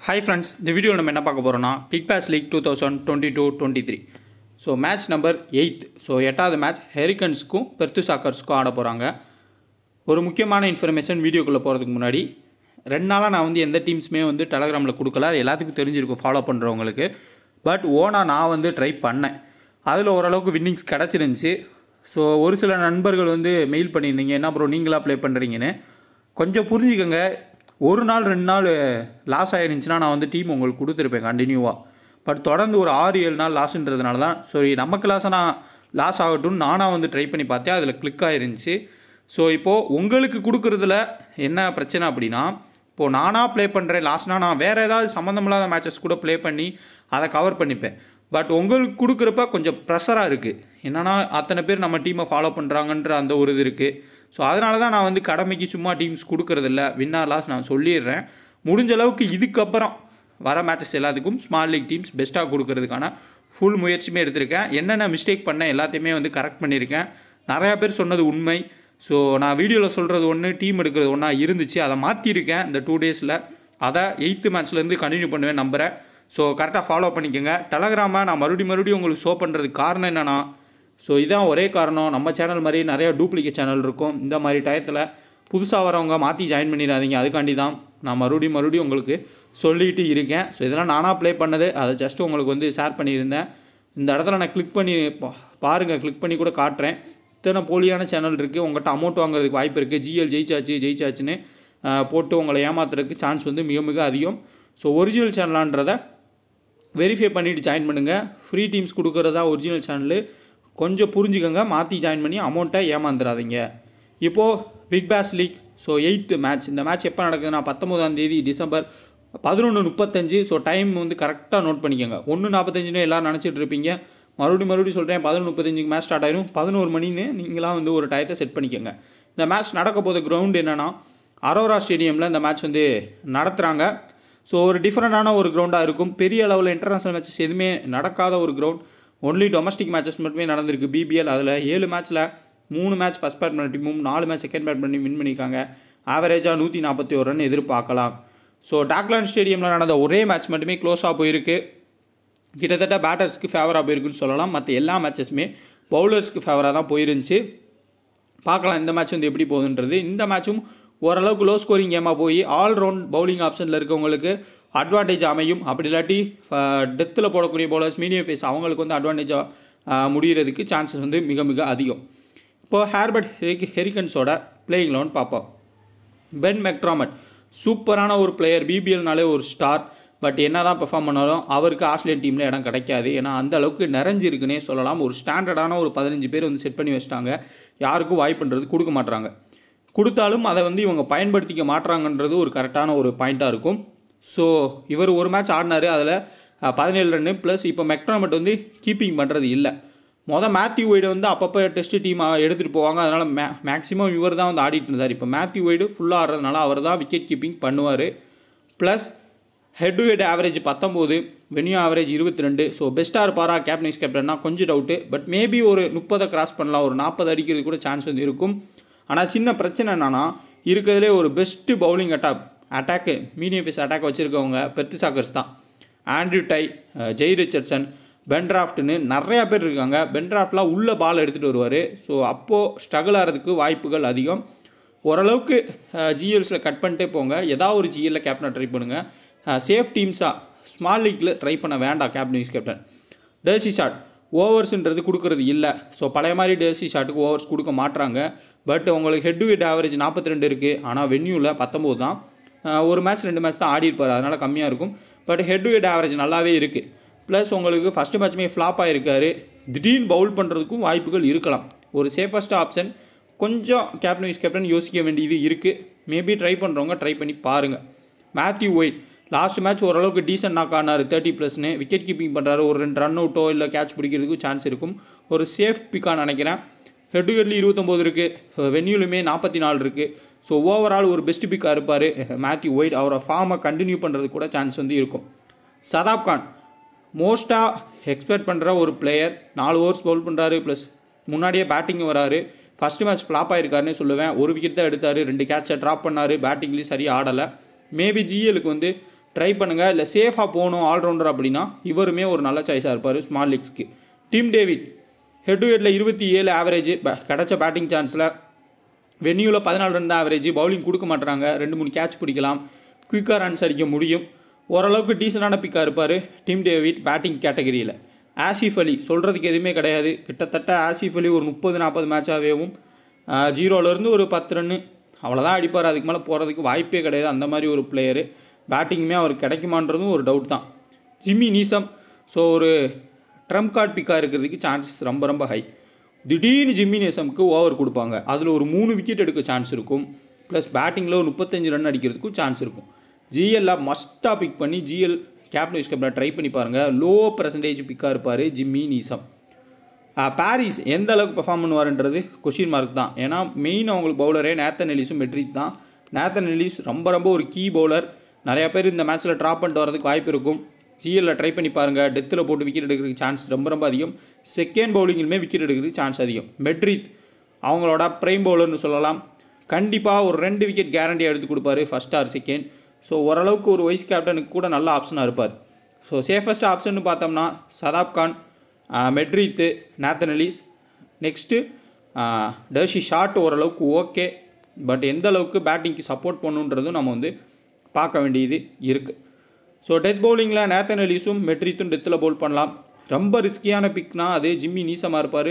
hi friends இந்த video நம்ம என்ன பார்க்க போகிறோம்னா big bash league two thousand twenty two twenty three so match number eight so எட்டாவது மேட்ச் ஹெரிகன்ஸ்க்கும் பெர்த்து சாக்கர்ஸ்க்கும் ஆட போகிறாங்க ஒரு முக்கியமான இன்ஃபர்மேஷன் வீடியோக்குள்ளே போகிறதுக்கு முன்னாடி ரெண்டு நாளாக நான் வந்து எந்த டீம்ஸுமே வந்து டெலகிராமில் கொடுக்கல அது எல்லாத்துக்கும் தெரிஞ்சிருக்கும் ஃபாலோ பண்ணுறவங்களுக்கு பட் ஓனாக நான் வந்து ட்ரை பண்ணேன் அதில் ஓரளவுக்கு வின்னிங்ஸ் கிடச்சிருந்துச்சி ஸோ ஒரு சில நண்பர்கள் வந்து மெயில் பண்ணியிருந்தீங்க என்ன ப்ரோ நீங்களா ப்ளே பண்ணுறீங்கன்னு கொஞ்சம் புரிஞ்சுக்கோங்க ஒரு நாள் ரெண்டு நாள் லாஸ் ஆயிருந்துச்சுன்னா நான் வந்து டீம் உங்களுக்கு கொடுத்துருப்பேன் கண்டினியூவாக பட் தொடர்ந்து ஒரு ஆறு ஏழு நாள் லாஸ்ன்றதுனால தான் சரி நமக்கு லாஸாக நான் லாஸ் ஆகட்டும்னு நானாக வந்து ட்ரை பண்ணி பார்த்தேன் அதில் கிளிக் ஆயிருந்துச்சு ஸோ இப்போது உங்களுக்கு கொடுக்குறதுல என்ன பிரச்சனை அப்படின்னா இப்போது நானாக ப்ளே பண்ணுறேன் லாஸ்ட்னா நான் வேறு ஏதாவது சம்மந்தமில்லாத மேட்சஸ் கூட ப்ளே பண்ணி அதை கவர் பண்ணிப்பேன் பட் உங்களுக்கு கொடுக்குறப்ப கொஞ்சம் ப்ரெஷராக இருக்குது என்னென்னா அத்தனை பேர் நம்ம டீமை ஃபாலோ பண்ணுறாங்கன்ற அந்த ஒரு இது இருக்குது ஸோ அதனால தான் நான் வந்து கடமைக்கு சும்மா டீம்ஸ் கொடுக்கறதில்ல வின்னர் லாஸ் நான் சொல்லிடுறேன் முடிஞ்ச அளவுக்கு இதுக்கப்புறம் வர மேட்சஸ் எல்லாத்துக்கும் ஸ்மால் லீக் டீம்ஸ் பெஸ்ட்டாக கொடுக்கறதுக்கான ஃபுல் முயற்சியுமே எடுத்திருக்கேன் என்னென்ன மிஸ்டேக் பண்ணேன் எல்லாத்தையுமே வந்து கரெக்ட் பண்ணியிருக்கேன் நிறையா பேர் சொன்னது உண்மை ஸோ நான் வீடியோவில் சொல்கிறது ஒன்று டீம் எடுக்கிறது ஒன்றா இருந்துச்சு அதை மாற்றிருக்கேன் இந்த டூ டேஸில் அதை எயித்து மேட்ச்லேருந்து கண்டினியூ பண்ணுவேன் நம்புகிறேன் ஸோ கரெக்டாக ஃபாலோ பண்ணிக்கோங்க டெலகிராமை நான் மறுபடியும் மறுபடியும் உங்களுக்கு ஷோ பண்ணுறதுக்கு காரணம் என்னென்னா ஸோ இதான் ஒரே காரணம் நம்ம சேனல் மாதிரி நிறைய டூப்ளிகேட் சேனல் இருக்கும் இந்த மாதிரி டயத்தில் புதுசாக வரவங்க மாற்றி ஜாயின் பண்ணிடாதீங்க அதுக்காண்டி தான் நான் மறுபடியும் மறுபடியும் உங்களுக்கு சொல்லிட்டு இருக்கேன் ஸோ இதெல்லாம் நானாக ப்ளே பண்ணது அதை ஜஸ்ட் உங்களுக்கு வந்து ஷேர் பண்ணியிருந்தேன் இந்த இடத்துல நான் கிளிக் பண்ணி பா- பாருங்கள் கிளிக் பண்ணி கூட காட்டுறேன் இத்தனை போலியான சேனல் இருக்குது உங்கள்கிட்ட அமௌண்ட் வாங்குறதுக்கு வாய்ப்பு இருக்குது ஜிஎல் ஜெயிச்சாச்சு ஜெயிச்சாச்சுன்னு ஆஹ், போட்டு உங்களை ஏமாத்துறதுக்கு சான்ஸ் வந்து மிக மிக அதிகம் ஸோ ஒரிஜினல் சேனலான்றதை வெரிஃபை பண்ணிவிட்டு ஜாயின் பண்ணுங்கள் ஃப்ரீ டீம்ஸ் கொடுக்குறதா ஒரிஜினல் சேனலு கொஞ்சம் புரிஞ்சுக்கோங்க மாற்றி ஜாயின் பண்ணி அமௌண்ட்டை ஏமாந்துடாதீங்க இப்போது big bash league so eight match இந்த மேட்ச் எப்போ நடக்குதுன்னா பத்தொம்போதாம் தேதி டிசம்பர் பதினொன்று முப்பத்தஞ்சு ஸோ டைம் வந்து கரெக்டாக நோட் பண்ணிக்கோங்க ஒன்று நாற்பத்தஞ்சுன்னு எல்லோரும் நினச்சிட்டு இருப்பீங்க மறுபடியும் மறுபடியும் சொல்கிறேன் பதினொன்று முப்பத்தஞ்சுக்கு மேட்ச் ஸ்டார்ட் ஆயிரும் பதினோரு மணின்னு நீங்களாம் வந்து ஒரு டயத்தை செட் பண்ணிக்கோங்க இந்த மேட்ச் நடக்க போகிற கிரவுண்ட் என்னென்னா அரோரா ஸ்டேடியமில் இந்த மேட்ச் வந்து நடத்துகிறாங்க ஸோ ஒரு டிஃப்ரெண்ட்டான ஒரு கிரவுண்டாக இருக்கும் பெரிய அளவில் இன்டர்நேஷனல் மேட்சஸ் எதுவுமே நடக்காத ஒரு கிரவுண்ட் ஒன்லி டொமஸ்டிக் மேட்சஸ் மட்டுமே நடந்திருக்கு பிபிஎல் அதில் ஏழு மேட்ச்சில் மூணு மேட்ச் ஃபஸ்ட் பேட் பண்ண டீமும் நாலு மேட்ச் செகண்ட் பேட் பண்ணி வின் பண்ணியிருக்காங்க ஆவரேஜாக நூற்றி நாற்பத்தி ஒரு ரன் எதிர்பார்க்கலாம் ஸோ டாக்லாண்ட் ஸ்டேடியமில் நடந்த ஒரே மேட்ச் மட்டுமே க்ளோஸாக போயிருக்கு கிட்டத்தட்ட பேட்டர்ஸ்க்கு ஃபேவராக போயிருக்குன்னு சொல்லலாம் மற்ற எல்லா மேட்சஸுமே பவுலர்ஸ்க்கு ஃபேவராக தான் போயிருந்துச்சு பார்க்கலாம் இந்த மேட்ச் வந்து எப்படி போகுதுன்றது இந்த மேட்சும் ஓரளவுக்கு லோ ஸ்கோரிங் கேமாக போய் ஆல்ரவுண்ட் பவுலிங் ஆப்ஷனில் இருக்கவங்களுக்கு அட்வான்டேஜ் அமையும் அப்படி இல்லாட்டி டெத்தில் போடக்கூடிய பவுலர்ஸ் மீடியம் ஃபேஸ் அவங்களுக்கு வந்து அட்வான்டேஜாக முடிகிறதுக்கு சான்சஸ் வந்து மிக மிக அதிகம் இப்போது ஹேர்பர்ட் ஹெரிக் ஹெரிகன்ஸோட பிளேயிங் லெவன் பார்ப்போம் பென் மெக்ட்ராமட் சூப்பரான ஒரு பிளேயர் பிபிஎல்னாலே ஒரு ஸ்டார் பட் என்ன தான் பெர்ஃபார்ம் பண்ணாலும் அவருக்கு ஆஸ்திரேலியன் டீமில் இடம் கிடைக்காது ஏன்னா அந்த அளவுக்கு நிறைஞ்சிருக்குன்னே சொல்லலாம் ஒரு ஸ்டாண்டர்டான ஒரு பதினஞ்சு பேர் வந்து செட் பண்ணி வச்சிட்டாங்க யாருக்கும் வாய்ப்புன்றது கொடுக்க மாட்றாங்க கொடுத்தாலும் அதை வந்து இவங்க பயன்படுத்திக்க மாட்றாங்கன்றது ஒரு கரெக்டான ஒரு பாயிண்ட்டாக இருக்கும் ஸோ இவர் ஒரு மேட்ச் ஆடினார் அதில் பதினேழு ரன்னு ப்ளஸ் இப்போ மெக்ட்ராமட் வந்து கீப்பிங் பண்ணுறது இல்லை மொதல் மேத்யூ வைடு வந்து அப்பப்போ டெஸ்ட் டீம் எடுத்துகிட்டு போவாங்க அதனால் மே மேக்ஸிமம் இவர் தான் வந்து ஆடிட்டு இருந்தார் இப்போ மேத்யூ வைடு ஃபுல்லாக ஆடுறதுனால அவர் தான் விக்கெட் கீப்பிங் பண்ணுவார் plus head to head average பத்தொம்போது வெனியூ ஆவரேஜ் இருபத்தி ரெண்டு ஸோ பெஸ்ட்டாக இருப்பாரா கேப்டன் வைஸ் கேப்டன்னா கொஞ்சம் டவுட்டு பட் மேபி ஒரு முப்பதை கிராஸ் பண்ணலாம் ஒரு நாற்பது அடிக்கிறது கூட சான்ஸ் வந்து இருக்கும் ஆனால் சின்ன பிரச்சனை என்னன்னா இருக்கிறதுலே ஒரு best bowling attack attack medium pace attack வச்சுருக்கவங்க பெர்த்து சாக்கர்ஸ் தான் Andrew Tye ah, Jhye Richardson பென்ட்ராஃப்ட்னு நிறையா பேர் இருக்காங்க பென்ட்ராஃப்ட்லாம் உள்ள பால் எடுத்துகிட்டு வருவார் ஸோ அப்போது ஸ்ட்ரகிள் ஆகிறதுக்கு வாய்ப்புகள் அதிகம் ஓரளவுக்கு ஜிஎல்ஸில் கட் பண்ணிட்டே போங்க ஏதாவது ஒரு ஜிஎல்ல கேப்டனை ட்ரை பண்ணுங்கள் சேஃப் டீம்ஸாக ஸ்மால் லீக்கில் ட்ரை பண்ண வேண்டாம் captain vice captain Darcy Short ஓவர்ஸ்ன்றது கொடுக்கறது இல்லை ஸோ பழைய மாதிரி டேசி ஷாட்டுக்கு ஓவர்ஸ் கொடுக்க மாட்றாங்க பட் உங்களுக்கு ஹெட் டு ஹெட் ஆவரேஜ் நாற்பத்தி ரெண்டு இருக்குது ஆனால் வென்யூவில் பத்தொம்போது தான் அஹ் ஒரு மேட்ச் ரெண்டு மேட்ச் தான் ஆடி இருப்பார் அதனால் கம்மியாக இருக்கும் but head to head average நல்லாவே இருக்குது ப்ளஸ் உங்களுக்கு ஃபஸ்ட்டு மேட்ச்மே ஃப்ளாப் ஆகிருக்காரு திடீர்னு பவுல் பண்ணுறதுக்கும் வாய்ப்புகள் இருக்கலாம் ஒரு சேஃபஸ்ட் ஆப்ஷன் கொஞ்சம் கேப்டன் வைஸ் கேப்டன் யோசிக்க வேண்டியது இருக்குது மேபி ட்ரை பண்ணுறவங்க ட்ரை பண்ணி பாருங்கள் மேத்யூ ஒயிட் லாஸ்ட் மேட்ச் ஓரளவுக்கு டீசென்ட் நாக் ஆனார் தேர்ட்டி ப்ளஸ்னு விக்கெட் கீப்பிங் பண்ணுறாரு ஒரு ரெண்டு ரன் அவுட்டோ இல்லை கேட்ச் பிடிக்கிறதுக்கு சான்ஸ் இருக்கும் ஒரு சேஃப் பிக்காக நினைக்கிறேன் ஹெட் டு ஹெட்லி இருபத்தொம்போது இருக்குது வென்யூலுமே நாற்பத்தி நாலு இருக்குது ஸோ ஓவரால் ஒரு பெஸ்ட் பிக்காக இருப்பார் மேத்யூ ஒயிட் அவரை ஃபார்மை கண்டினியூ பண்ணுறது கூட சான்ஸ் வந்து இருக்கும் சதாப் கான் மோஸ்ட்டாக எக்ஸ்பெக்ட் பண்ணுற ஒரு பிளேயர் நாலு ஓவர்ஸ் பவுல் பண்ணுறாரு ப்ளஸ் முன்னாடியே பேட்டிங் வராரு ஃபஸ்ட்டு மேட்ச் ஃப்ளாப் ஆயிருக்காருன்னே சொல்லுவேன் ஒரு விக்கெட் தான் எடுத்தார் ரெண்டு கேட்சை ட்ராப் பண்ணார் பேட்டிங்லேயும் சரியாக ஆடலை மேபி ஜிஎலுக்கு வந்து ட்ரை பண்ணுங்கள் இல்லை சேஃபாக போகணும் ஆல்ரவுண்டர் அப்படின்னா இவருமே ஒரு நல்ல சாய்ஸாக இருப்பார் ஸ்மால் லீக்ஸ்க்கு டீம் டேவிட் ஹெட் டு ஹெட்டில் இருபத்தி ஏழு ஆவரேஜ் கிடச்ச பேட்டிங் சான்ஸில் வென்யூவில் பதினாலு ரன் தான் ஆவரேஜ் பவுலிங் கொடுக்க மாட்டுறாங்க ரெண்டு மூணு கேட்ச் பிடிக்கலாம் குயிக்காக ரன்ஸ் அடிக்க முடியும் ஓரளவுக்கு டீசெண்டான பிக்காக இருப்பார் டீம் டேவிட் பேட்டிங் கேட்டகரியில் ஆசிஃப் அலி சொல்கிறதுக்கு எதுவுமே கிடையாது கிட்டத்தட்ட ஆசிஃப் அலி ஒரு முப்பது நாற்பது மேட்சாகவேவும் ஜீரோலேருந்து ஒரு பத்து ரன்னு அவ்வளோதான் அடிப்பார் அதுக்கு மேலே போகிறதுக்கு வாய்ப்பே கிடையாது அந்த மாதிரி ஒரு பிளேயரு பேட்டிங்குமே அவருக்கு கிடைக்குமான்றதும் ஒரு டவுட் தான் ஜிம்மி நீசம் ஸோ ஒரு ட்ரம்ப் கார்டு பிக்காக இருக்கிறதுக்கு சான்சஸ் ரொம்ப ரொம்ப ஹை திடீர்னு ஜிம்மி நேசம்க்கு ஓவர் கொடுப்பாங்க அதில் ஒரு மூணு விக்கெட் எடுக்க சான்ஸ் இருக்கும் ப்ளஸ் பேட்டிங்கில் ஒரு முப்பத்தஞ்சு ரன் அடிக்கிறதுக்கும் சான்ஸ் இருக்கும் ஜிஎல்ல மஸ்ட்டாக பிக் பண்ணி GL captain vice captain try பண்ணி பாருங்கள் லோ பர்சன்டேஜ் பிக்காக இருப்பார் ஜிம்மி நீசம் பாரிஸ் எந்த அளவுக்கு பெர்ஃபார்ம் பண்ணுவார்ன்றது கொஷின் மார்க் தான் ஏன்னா மெயின் அவங்களுக்கு பவுலரே நேத்தன் எலிஸும் மெட்ரிக் தான் நேத்தன் எலிஸ் ரொம்ப ரொம்ப ஒரு கீ பவுலர் நிறையா பேர் இந்த மேட்ச்சில் ட்ராப் பண்ணிட்டு வரதுக்கு வாய்ப்பு இருக்கும் ஜிஎல்ல ட்ரை பண்ணி பாருங்கள் டெத்தில் போட்டு விக்கெட் எடுக்கிறதுக்கு சான்ஸ் ரொம்ப ரொம்ப அதிகம் செகண்ட் பவுலிங்கிலுமே விக்கெட் எடுக்கிறதுக்கு சான்ஸ் அதிகம் மெட்ரித் அவங்களோட ப்ரைம் பவுலர்னு சொல்லலாம் கண்டிப்பாக ஒரு ரெண்டு விக்கெட் கேரண்டியாக எடுத்து கொடுப்பாரு ஃபஸ்ட் ஆர் செகண்ட் ஸோ ஓரளவுக்கு ஒரு வைஸ் கேப்டனுக்கு கூட நல்ல ஆப்ஷனாக இருப்பார் ஸோ சேஃபஸ்ட் ஆப்ஷன் பார்த்தோம்னா Shadab Khan Meredith Nathan Ellis next Darcy Short ஓரளவுக்கு ஓகே பட் எந்த அளவுக்கு பேட்டிங்க்கு சப்போர்ட் பண்ணுன்றதும் நம்ம வந்து பார்க்க வேண்டியது இருக்குது ஸோ டெத் பவுலிங்கில் நேத்தன் எலிஸும் மெட்ரித்தும் டெத்தில் பவுல் பண்ணலாம் ரொம்ப ரிஸ்கியான பிக்னா அது ஜிம்மி நீசமாக இருப்பார்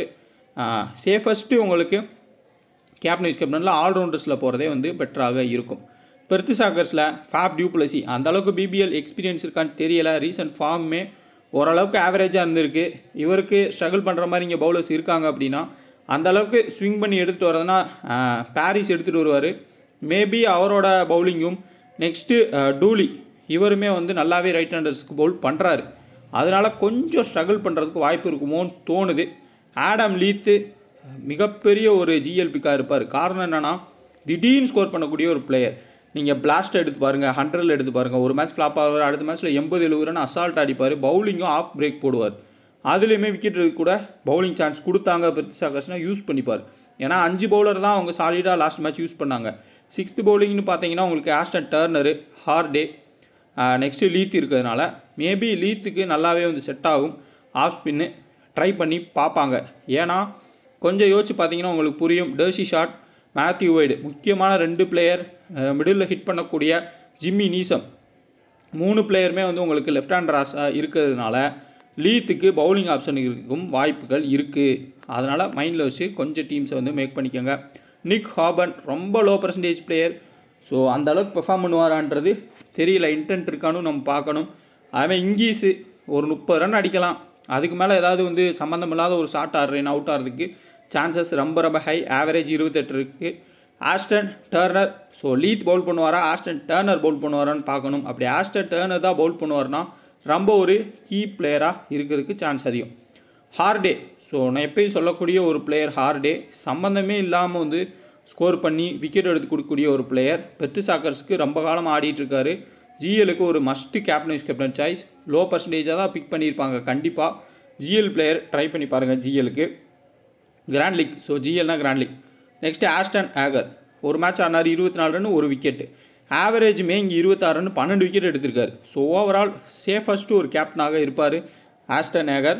சேஃபஸ்ட்டு உங்களுக்கு கேப்டன் வைஸ் கேப்டனில் ஆல்ரவுண்டர்ஸில் போகிறதே வந்து பெட்டராக இருக்கும் பெர்த்து சாக்கர்ஸில் ஃபேப் டியூப்ளசி அந்த அளவுக்கு பிபிஎல் எக்ஸ்பீரியன்ஸ் இருக்கான்னு தெரியல ரீசன்ட் ஃபார்மே ஓரளவுக்கு ஆவரேஜாக இருந்திருக்கு இவருக்கு ஸ்ட்ரகிள் பண்ணுற மாதிரி இங்கே பவுலர்ஸ் இருக்காங்க அப்படின்னா அந்த அளவுக்கு ஸ்விங் பண்ணி எடுத்துகிட்டு வரதுனா பாரிஸ் எடுத்துகிட்டு வருவார் மேபி அவரோட பவுலிங்கும் நெக்ஸ்ட்டு டூலி இவருமே வந்து நல்லாவே ரைட் ஹேண்டர்ஸ்க்கு பவுல் பண்ணுறாரு அதனால் கொஞ்சம் ஸ்ட்ரகிள் பண்ணுறதுக்கு வாய்ப்பு இருக்குமோன்னு தோணுது ஆடம் லீத்து மிகப்பெரிய ஒரு ஜிஎல் பிக்காக இருப்பார் காரணம் என்னென்னா திடீர்னு ஸ்கோர் பண்ணக்கூடிய ஒரு பிளேயர் நீங்கள் பிளாஸ்ட் எடுத்து பாருங்கள் ஹண்ட்ரடில் எடுத்து பாருங்கள் ஒரு மேட்ச் ஃப்ளாப் ஆகுவார் அடுத்த மேட்ச்சில் எண்பது எழுபது ரன் அசால்ட் அடிப்பார் பவுலிங்கும் ஆஃப் பிரேக் போடுவார் அதுலேயுமே விக்கெட் கூட பவுலிங் சான்ஸ் கொடுத்தாங்க பிரித்தி சாகர்ஸ்னால் யூஸ் பண்ணிப்பார் ஏன்னா அஞ்சு பவுலர் தான் அவங்க சாலிடாக லாஸ்ட் மேட்ச் யூஸ் பண்ணாங்க சிக்ஸ்த் பவுலிங்னு பார்த்தீங்கன்னா உங்களுக்கு ஆஸ்டன் டர்னரு ஹார்டே நெக்ஸ்ட்டு லீத் இருக்கிறதுனால மேபி லீத்துக்கு நல்லாவே வந்து செட் ஆகும் ஆஃப் ஸ்பின்னு ட்ரை பண்ணி பார்ப்பாங்க ஏன்னா கொஞ்சம் யோசிச்சு பார்த்தீங்கன்னா உங்களுக்கு புரியும் டர்சி ஷாட் மேத்யூ வைடு முக்கியமான ரெண்டு பிளேயர் மிடில் ஹிட் பண்ணக்கூடிய ஜிம்மி நீசம் மூணு பிளேயருமே வந்து உங்களுக்கு லெஃப்ட் ஹேண்டராஸாக இருக்கிறதுனால லீத்துக்கு பவுலிங் ஆப்ஷன் இருக்கும் வாய்ப்புகள் இருக்குது அதனால் மைண்டில் வச்சு கொஞ்சம் டீம்ஸை வந்து மேக் பண்ணிக்கோங்க நிக் ஹாபன் ரொம்ப லோ பர்சன்டேஜ் பிளேயர் ஸோ அந்த அளவுக்கு பெர்ஃபார்ம் பண்ணுவாரான்றது தெரியல இன்டென்ட் இருக்கான்னு நம்ம பார்க்கணும் அவன் இங்கீஸு ஒரு முப்பது ரன் அடிக்கலாம் அதுக்கு மேலே ஏதாவது வந்து சம்மந்தம் இல்லாத ஒரு ஷார்ட் ஆடுறேன் அவுட் ஆகிறதுக்கு சான்சஸ் ரொம்ப ரொம்ப ஹை ஆவரேஜ் இருபத்தெட்டு இருக்குது ஆஸ்டன் டர்னர் ஸோ லீத் பவுல் பண்ணுவாரா ஆஸ்டன் டர்னர் பவுல் பண்ணுவாரான்னு பார்க்கணும் அப்படி ஆஸ்டன் டர்னர் தான் பவுல் பண்ணுவார்னா ரொம்ப ஒரு கீ பிளேயராக இருக்கிறதுக்கு சான்ஸ் அதிகம் ஹார்டே ஸோ நான் எப்பயும் சொல்லக்கூடிய ஒரு பிளேயர் ஹார்டே சம்மந்தமே இல்லாமல் வந்து ஸ்கோர் பண்ணி விக்கெட் எடுத்து கொடுக்கக்கூடிய ஒரு பிளேயர் பெத்து சாக்கர்ஸ்க்கு ரொம்ப காலம் ஆடிட்டு இருக்காரு ஜிஎலுக்கு ஒரு must captain vice captain choice low பர்சன்டேஜாக தான் பிக் பண்ணியிருப்பாங்க கண்டிப்பாக ஜிஎல் பிளேயர் ட்ரை பண்ணி பாருங்கள் ஜிஎலுக்கு கிராண்ட் லீக் ஸோ ஜிஎல்னா grand league next Ashton Agar ஒரு மேட்ச் ஆனார் இருபத்தி நாலு ரன் ஒரு விக்கெட்டு ஆவரேஜுமே இங்கே இருபத்தாறு ரன் பன்னெண்டு விக்கெட் எடுத்திருக்காரு ஸோ ஓவரால் சேஃபஸ்ட்டு ஒரு கேப்டனாக இருப்பார் Ashton Agar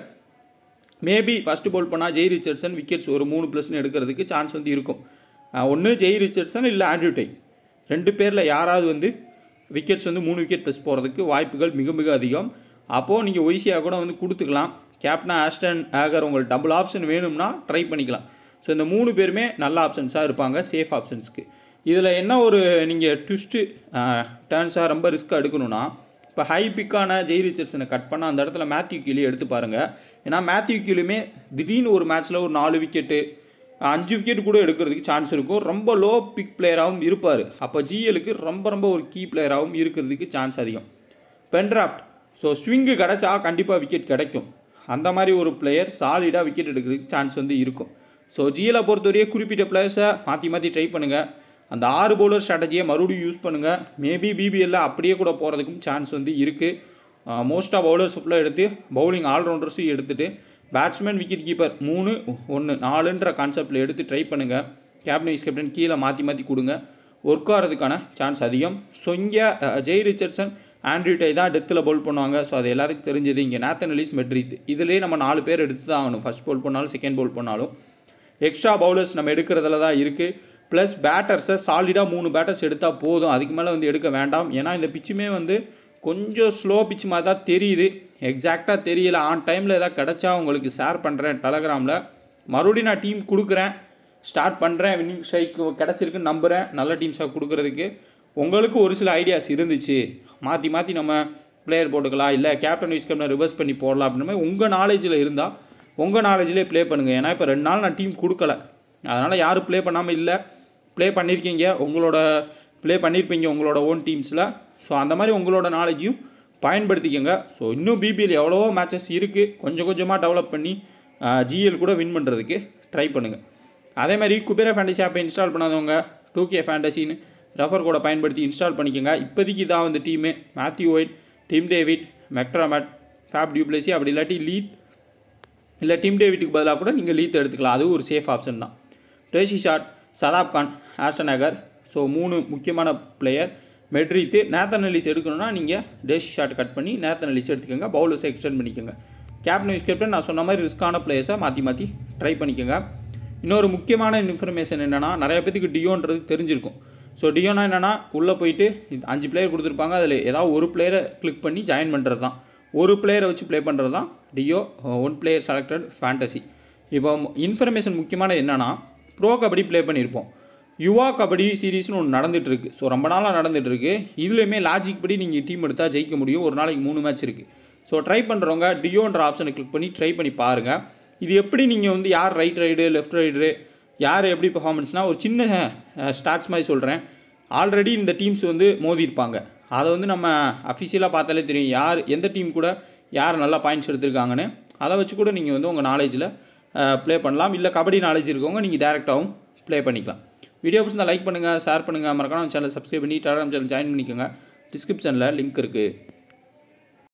maybe first bowl பண்ணால் ஜெய் ரிச்சர்ட்சன் விக்கெட்ஸ் ஒரு மூணு ப்ளஸ்னு எடுக்கிறதுக்கு சான்ஸ் வந்து இருக்கும் ஒன்று ஜெய் ரிச்சர்ட்சன் இல்லை ஆண்ட்ரூ டை ரெண்டு பேரில் யாராவது வந்து விக்கெட்ஸ் வந்து மூணு விக்கெட் ப்ளஸ் போகிறதுக்கு வாய்ப்புகள் மிக மிக அதிகம் அப்போது நீங்கள் ஒய்சியாக கூட வந்து கொடுத்துக்கலாம் கேப்டன் ஆஸ்டன் ஆகர் உங்களுக்கு டபுள் ஆப்ஷன் வேணும்னா ட்ரை பண்ணிக்கலாம் ஸோ இந்த மூணு பேருமே நல்ல ஆப்ஷன்ஸாக இருப்பாங்க சேஃப் ஆப்ஷன்ஸ்க்கு இதில் என்ன ஒரு நீங்கள் ட்விஸ்ட்டு டேர்ன்ஸாக ரொம்ப ரிஸ்க்காக எடுக்கணும்னா இப்போ ஹை பிக்கான ஜெய் ரிச்சர்ட்ஸனை கட் பண்ணால் அந்த இடத்துல மேத்யூ கீழே எடுத்து பாருங்கள் ஏன்னா மேத்யூ கீழுமே திடீர்னு ஒரு மேட்ச்சில் ஒரு நாலு விக்கெட்டு அஞ்சு விக்கெட் கூட எடுக்கிறதுக்கு சான்ஸ் இருக்கும் ரொம்ப லோ பிக் பிளேயராகவும் இருப்பார் அப்போ ஜிஎலுக்கு ரொம்ப ரொம்ப ஒரு கீ பிளேயராகவும் இருக்கிறதுக்கு சான்ஸ் அதிகம் பென்ட்ராஃப்ட் ஸோ ஸ்விங்கு கிடச்சா கண்டிப்பாக விக்கெட் கிடைக்கும் அந்த மாதிரி ஒரு பிளேயர் சாலிடாக விக்கெட் எடுக்கிறதுக்கு சான்ஸ் வந்து இருக்கும் ஸோ ஜிஎலை பொறுத்தவரையே குறிப்பிட்ட பிளேயர்ஸை மாற்றி மாற்றி ட்ரை பண்ணுங்கள் அந்த ஆறு பவுலர் ஸ்ட்ராட்டஜியை மறுபடியும் யூஸ் பண்ணுங்கள் மேபி பிபிஎல்ல அப்படியே கூட போகிறதுக்கும் சான்ஸ் வந்து இருக்குது மோஸ்ட்டாக பவுலர்ஸ் ஃபுல்லாக எடுத்து பவுலிங் ஆல்ரவுண்டர்ஸும் எடுத்துகிட்டு பேட்ஸ்மேன் விக்கெட் கீப்பர் மூணு ஒன்று நாலுன்ற கான்செப்டில் எடுத்து ட்ரை பண்ணுங்கள் கேப்டன் வைஸ் கேப்டன் கீழே மாற்றி மாற்றி கொடுங்க ஒர்க் ஆகிறதுக்கான சான்ஸ் அதிகம் ஸோ இங்கே ஜெய் ரிச்சர்ட்சன் ஆண்ட்ரியூ டை தான் டெத்தில் பவுல் பண்ணுவாங்க ஸோ அது எல்லாத்துக்கும் தெரிஞ்சது இங்கே நேத்தன் எலிஸ் மெட்ரித் இதுலேயே நம்ம நாலு பேர் எடுத்து தான் ஆகணும் ஃபஸ்ட் பவுல் பண்ணாலும் செகண்ட் பவுல் பண்ணாலும் எக்ஸ்ட்ரா பவுலர்ஸ் நம்ம எடுக்கிறதுல தான் இருக்குது ப்ளஸ் பேட்டர்ஸை சாலிடாக மூணு பேட்டர்ஸ் எடுத்தால் போதும் அதுக்கு மேலே வந்து எடுக்க வேண்டாம் ஏன்னா இந்த பிச்சுமே வந்து கொஞ்சம் ஸ்லோ பிச் மாதிரி தான் தெரியுது எக்ஸாக்டாக தெரியல ஆன் டைமில் எதாவது கிடச்சா உங்களுக்கு ஷேர் பண்ணுறேன் டெலகிராமில் மறுபடியும் நான் டீம் கொடுக்குறேன் ஸ்டார்ட் பண்ணுறேன் வின்னிங் ஸ்ட்ரைக் கிடச்சிருக்குன்னு நம்புகிறேன் நல்ல டீம்ஸாக கொடுக்குறதுக்கு உங்களுக்கு ஒரு சில ஐடியாஸ் இருந்துச்சு மாற்றி மாற்றி நம்ம பிளேயர் போட்டுக்கலாம் இல்லை கேப்டன் வைஸ் கேப்டன் ரிவர்ஸ் பண்ணி போடலாம் அப்படின்ற மாதிரி உங்கள் நாலேஜில் இருந்தால் உங்கள் நாலேஜ்லேயே ப்ளே பண்ணுங்கள் ஏன்னா இப்போ ரெண்டு நாள் நான் டீம் கொடுக்கல அதனால் யாரும் ப்ளே பண்ணாமல் இல்லை ப்ளே பண்ணியிருக்கீங்க உங்களோட ப்ளே பண்ணியிருப்பீங்க உங்களோட ஓன் டீம்ஸில் ஸோ அந்த மாதிரி உங்களோட நாலேஜையும் பயன்படுத்திக்கோங்க ஸோ இன்னும் பிபிஎல் எவ்வளவோ மேட்சஸ் இருக்குது கொஞ்சம் கொஞ்சமாக டெவலப் பண்ணி ஜிஎல் கூட வின் பண்ணுறதுக்கு ட்ரை பண்ணுங்கள் அதே மாதிரி குபேரா ஃபேண்டசி ஆப்பை இன்ஸ்டால் பண்ணாதவங்க டூ கே ஃபேண்டசின்னு ரெஃபர் கோடை பயன்படுத்தி இன்ஸ்டால் பண்ணிக்கோங்க இப்போதைக்கு இதான் வந்து team Matthew Wade Tim David McDermott Faf du Plessis அப்படி இல்லாட்டி லீத் இல்லை டிம் டேவிட்டுக்கு பதிலாக கூட நீங்கள் லீத் எடுத்துக்கலாம் அதுவும் ஒரு சேஃப் ஆப்ஷன் தான் ட்ரேசி ஷாட் சதாப் கான் ஹாசன் நகர் ஸோ மூணு முக்கியமான பிளேயர் மெட்ரித்து நேத்தன் அலிஸ் எடுக்கணும்னா நீங்கள் டேசி ஷாட் கட் பண்ணி நேத்தன் அலிஸ் எடுத்துக்கோங்க பவுலர்ஸை எக்ஸ்டெண்ட் பண்ணிக்கோங்க கேப்டன் வைஸ் கேப்டன் நான் சொன்ன மாதிரி ரிஸ்க்கான பிளேயர்ஸை மாற்றி மாற்றி ட்ரை பண்ணிக்கோங்க இன்னொரு முக்கியமான இன்ஃபர்மேஷன் என்னென்னா நிறைய பேத்துக்கு டியோன்றது தெரிஞ்சிருக்கும் ஸோ டியோனா என்னென்னா உள்ளே போயிட்டு இந்த அஞ்சு பிளேயர் கொடுத்துருப்பாங்க அதில் ஏதாவது ஒரு பிளேயரை கிளிக் பண்ணி ஜாயின் பண்ணுறது தான் ஒரு பிளேயரை வச்சு ப்ளே பண்ணுறது தான் டியோ ஒன் பிளேயர் செலக்டட் ஃபேண்டசி இப்போ இன்ஃபர்மேஷன் முக்கியமானது என்னென்னா ப்ரோ கபடி ப்ளே பண்ணியிருப்போம் யுவா கபடி சீரீஸ்னு ஒன்று நடந்துகிட்ருக்கு ஸோ ரொம்ப நாளாக நடந்துகிட்ருக்கு இதுலேயுமே லாஜிக் படி நீங்கள் டீம் எடுத்தால் ஜெயிக்க முடியும் ஒரு நாளைக்கு மூணு மேட்ச் இருக்குது ஸோ ட்ரை பண்ணுறவங்க டியோன்ற ஆப்ஷனை கிளிக் பண்ணி ட்ரை பண்ணி பாருங்கள் இது எப்படி நீங்கள் வந்து யார் ரைட் ரைடு லெஃப்ட் ரைடு யார் எப்படி பெர்ஃபார்மன்ஸ்னால் ஒரு சின்ன ஸ்டாட்ஸ் மாதிரி சொல்கிறேன் ஆல்ரெடி இந்த டீம்ஸ் வந்து மோதியிருப்பாங்க அதை வந்து நம்ம அஃபிஷியலாக பார்த்தாலே தெரியும் யார் எந்த டீம் கூட யார் நல்லா பாயிண்ட்ஸ் எடுத்திருக்காங்கன்னு அதை வச்சு கூட நீங்கள் வந்து உங்கள் நாலேஜில் ப்ளே பண்ணலாம் இல்லை கபடி நாலேஜ் இருக்கவங்க நீங்கள் டேரெக்டாகவும் ப்ளே பண்ணிக்கலாம் வீடியோ பிடிச்சிருந்தா லைக் பண்ணுங்கள் ஷேர் பண்ணுங்கள் மறக்காம சேனல் சப்ஸ்கிரைப் பண்ணி டெலிகிராம் சேனல் ஜாயின் பண்ணிக்கோங்க டிஸ்கிரிப்ஷனில் லிங்க் இருக்குது